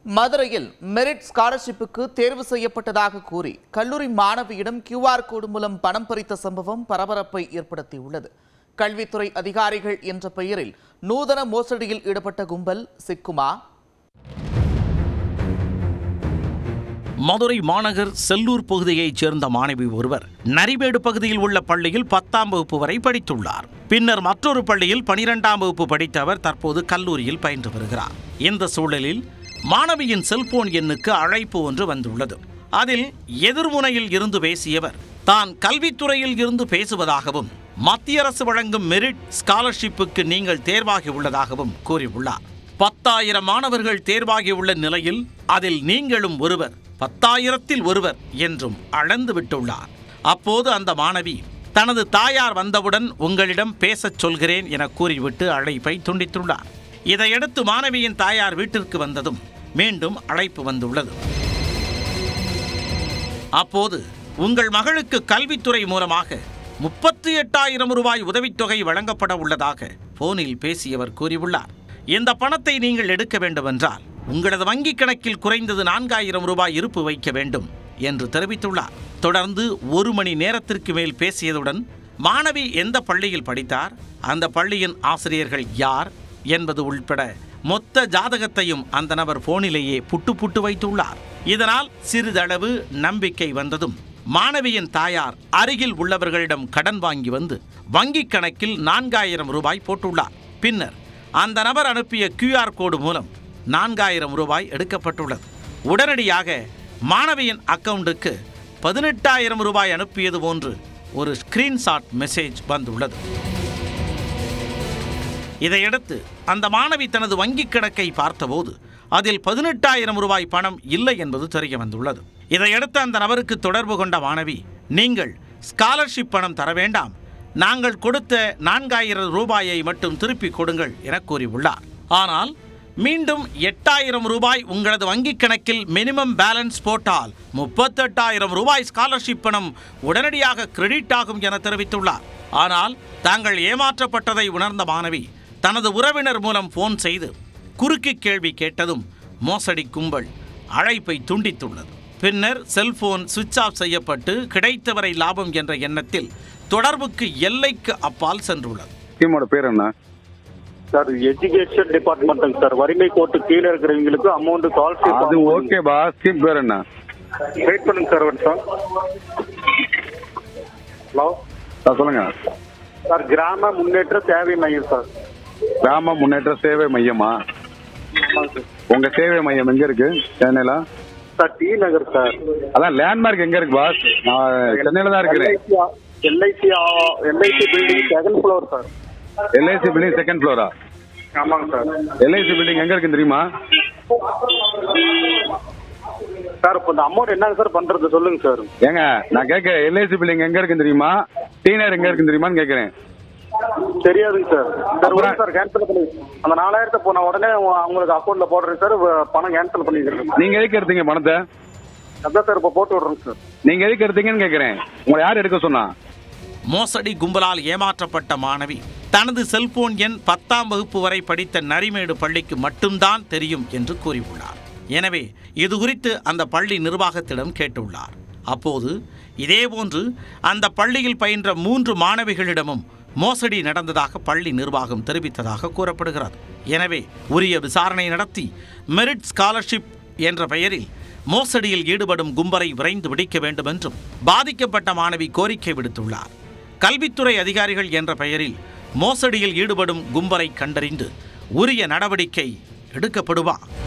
மதுரையில் மெரிட் ஸ்காலர்ஷிப்புக்கு தேர்வு செய்யப்பட்டதாக கூறி கல்லூரி மாணவியிடம் கியூஆர் கோடு மூலம் பணம் பறித்த சம்பவம் பரபரப்பை ஏற்படுத்தியுள்ளது கல்வித்துறை அதிகாரிகள் என்ற பெயரில் நூதன மோசடியில் ஈடுபட்ட கும்பல் சிக்குமா மதுரை மாநகர் செல்லூர் பகுதியைச் சேர்ந்த மாணவி ஒருவர் நரிமேடு பகுதியில் உள்ள பள்ளியில் பத்தாம் வகுப்பு வரை படித்துள்ளார் பின்னர் மற்றொரு பள்ளியில் பனிரெண்டாம் வகுப்பு படித்த அவர் தற்போது கல்லூரியில் பயின்று வருகிறார் இந்த சூழலில் மாணவியின் செல்போன் எண்ணுக்கு அழைப்பு ஒன்று வந்துள்ளது அதில் எதிர்முனையில் இருந்து பேசியவர் தான் கல்வித்துறையில் இருந்து பேசுவதாகவும் மத்திய அரசு வழங்கும் மெரிட் ஸ்காலர்ஷிப்புக்கு நீங்கள் தேர்வாகி உள்ளதாகவும் கூறியுள்ளார் பத்தாயிரம் மாணவர்கள் தேர்வாகியுள்ள நிலையில் அதில் நீங்களும் ஒருவர் பத்தாயிரத்தில் ஒருவர் என்றும் அளந்து விட்டுள்ளார் அப்போது அந்த மாணவி தனது தாயார் வந்தவுடன் உங்களிடம் பேசச் சொல்கிறேன் என கூறிவிட்டு அழைப்பை துண்டித்துள்ளார் இதையடுத்து மாணவியின் தாயார் வீட்டிற்கு வந்ததும் மீண்டும் அழைப்பு வந்துள்ளது அப்போது உங்கள் மகளுக்கு கல்வித்துறை மூலமாக முப்பத்தி எட்டாயிரம் ரூபாய் உதவித்தொகை வழங்கப்பட உள்ளதாக போனில் பேசியவர் கூறியுள்ளார் இந்த பணத்தை நீங்கள் எடுக்க வேண்டுமென்றால் உங்களது வங்கிக் கணக்கில் குறைந்தது நான்காயிரம் ரூபாய் இருப்பு வைக்க வேண்டும் என்று தெரிவித்துள்ளார் தொடர்ந்து ஒரு மணி நேரத்திற்கு மேல் பேசியதுடன் மாணவி எந்த பள்ளியில் படித்தார் அந்த பள்ளியின் ஆசிரியர்கள் யார் என்பது உள்பட மொத்த ஜாதகத்தையும் அந்த நபர் போனிலேயே புட்டு புட்டு வைத்துள்ளார் இதனால் சிறிதளவு நம்பிக்கை வந்ததும் மாணவியின் தாயார் அருகில் உள்ளவர்களிடம் கடன் வாங்கி வந்து வங்கிக் கணக்கில் நான்காயிரம் ரூபாய் போட்டுள்ளார் பின்னர் அந்த நபர் அனுப்பிய கியூஆர் கோடு மூலம் நான்காயிரம் ரூபாய் எடுக்கப்பட்டுள்ளது உடனடியாக மாணவியின் அக்கவுண்டுக்கு பதினெட்டாயிரம் ரூபாய் அனுப்பியது போன்று ஒரு ஸ்கிரீன்ஷாட் மெசேஜ் வந்துள்ளது இதையடுத்து அந்த மாணவி தனது வங்கிக் கணக்கை பார்த்தபோது அதில் பதினெட்டாயிரம் ரூபாய் பணம் இல்லை என்பது தெரிய வந்துள்ளது இதையடுத்து அந்த நபருக்கு தொடர்பு கொண்ட மாணவி நீங்கள் ஸ்காலர்ஷிப் பணம் தர வேண்டாம் நாங்கள் கொடுத்த நான்காயிரம் ரூபாயை மட்டும் திருப்பிக் கொடுங்கள் என கூறியுள்ளார் ஆனால் மீண்டும் எட்டாயிரம் ரூபாய் உங்களது வங்கிக் கணக்கில் மினிமம் பேலன்ஸ் போட்டால் முப்பத்தெட்டாயிரம் ரூபாய் ஸ்காலர்ஷிப் பணம் உடனடியாக கிரெடிட் ஆகும் என தெரிவித்துள்ளார் ஆனால் தாங்கள் ஏமாற்றப்பட்டதை உணர்ந்த மாணவி தனது உறவினர் மூலம் போன் செய்து குறுக்கு கேள்வி கேட்டதும் மோசடி கும்பல் அழைப்பை துண்டித்துள்ளது பின்னர் செல்போன் சுவிட்ச் ஆஃப் செய்யப்பட்டு கிடைத்தவரை லாபம் என்ற எண்ணத்தில் தொடர்புக்கு எல்லைக்கு அப்பால் சென்றுள்ளது ஸ்கீமோட பேர் என்ன சார் எஜுகேஷன் டிபார்ட்மெண்ட்டுங்க சார் வறுமை கோட்டு கீழே இருக்கிறவங்களுக்கு அமௌண்ட் அது ஸ்காலர்ஷிப் ஓகேபா ஸ்கீம் பேர் என்ன வெயிட் பண்ணுங்க சார் ஒரு சார் ஹலோ ஆ, சொல்லுங்க சார் கிராம முன்னேற்ற சேவை மையம் சார் கிராம முன்னேற்ற சேவை மையமா ஆமாங்க சார் உங்க சேவை மையம் எங்க இருக்கு சென்னையில சார் டி நகர் சார் அதான் லேண்ட்மார்க் எங்க இருக்கு பாஸ் நான் சென்னையில தான் இருக்கிறேன் LIC LIC building second floor sir LIC building second ஃப்ளோரா ஆமாங்க சார் எல்ஐசி பில்டிங் எங்க இருக்குன்னு தெரியுமா சார் இப்போ இந்த அமௌண்ட் என்னங்க சார் பண்றது சொல்லுங்க சார் ஏங்க நான் கேட்க எல்ஐசி பில்டிங் எங்க இருக்குன்னு தெரியுமா டீனர் எங்க இருக்குன்னு தெரியுமான்னு கேட்கறேன் தெரியாதுங்க சார் சார் அப்புறம்? ஒரு சார் கேன்சல் பண்ணி அந்த நாலாயிரத்தை போன உடனே உங்க- அவங்களுக்கு அக்கௌண்ட்ல போடுறேன் சார் வ- பணம் கேன்சல் பண்ணிக்கிறேன் நீங்க எதுக்கு எடுத்தீங்க பணத்தை அதான் சார் இப்போ போட்டு விடுறேங்க சார் நீங்க எதுக்கு எடுத்தீங்கன்னு கேட்கறேன் உங்களை யார் எடுக்க சொன்னா மோசடி கும்பலால் ஏமாற்றப்பட்ட மாணவி தனது செல்போன் எண் பத்தாம் வகுப்பு வரை படித்த நரிமேடு பள்ளிக்கு மட்டும்தான் தெரியும் என்று கூறியுள்ளார் எனவே இது குறித்து அந்த பள்ளி நிர்வாகத்திடம் கேட்டுள்ளார் அப்போது இதேபோன்று அந்த பள்ளியில் பயின்ற மூன்று மாணவிகளிடமும் மோசடி நடந்ததாக பள்ளி நிர்வாகம் தெரிவித்ததாக கூறப்படுகிறது எனவே உரிய விசாரணை நடத்தி மெரிட் ஸ்காலர்ஷிப் என்ற பெயரில் மோசடியில் ஈடுபடும் கும்பலை விரைந்து பிடிக்க வேண்டும் என்றும் பாதிக்கப்பட்ட மாணவி கோரிக்கை விடுத்துள்ளார் கல்வித்துறை அதிகாரிகள் என்ற பெயரில் மோசடியில் ஈடுபடும் கும்பலை கண்டறிந்து உரிய நடவடிக்கை எடுக்கப்படுமா